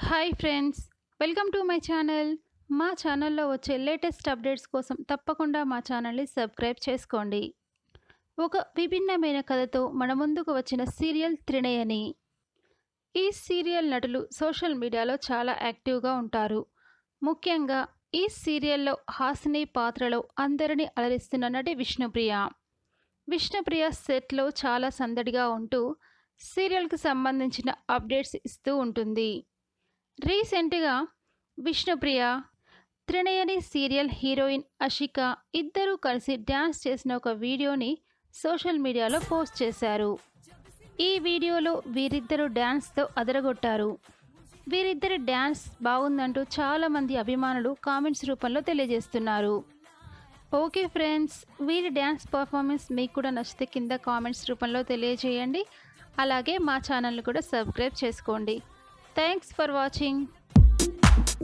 hi friends welcome to my channel మా ఛానల్లో వచ్చే లేటెస్ట్ అప్డేట్స్ కోసం తప్పకుండా మా ఛానల్ని సబ్స్క్రైబ్ చేసుకోండి ఒక విభిన్నమైన కథతో మన ముందుకు వచ్చిన సీరియల్ త్రినయని ఈ సీరియల్ నటులు సోషల్ మీడియాలో చాలా యాక్టివ్గా ఉంటారు ముఖ్యంగా ఈ సీరియల్లో హాసిని పాత్రలో అందరినీ అలరిస్తున్న నటి విష్ణుప్రియ విష్ణుప్రియ సెట్లో చాలా సందడిగా ఉంటూ సీరియల్కి సంబంధించిన అప్డేట్స్ ఇస్తూ ఉంటుంది రీసెంట్గా విష్ణుప్రియ త్రినయని సీరియల్ హీరోయిన్ అషిక ఇద్దరూ కలిసి డ్యాన్స్ చేసిన ఒక వీడియోని సోషల్ మీడియాలో పోస్ట్ చేశారు ఈ వీడియోలో వీరిద్దరూ డ్యాన్స్తో అదరగొట్టారు వీరిద్దరి డ్యాన్స్ బాగుందంటూ చాలామంది అభిమానులు కామెంట్స్ రూపంలో తెలియజేస్తున్నారు ఓకే ఫ్రెండ్స్ వీరి డ్యాన్స్ పర్ఫార్మెన్స్ మీకు కూడా నచ్చితే కింద కామెంట్స్ రూపంలో తెలియజేయండి అలాగే మా ఛానల్ని కూడా సబ్స్క్రైబ్ చేసుకోండి థ్యాంక్స్ ఫర్ వాచింగ్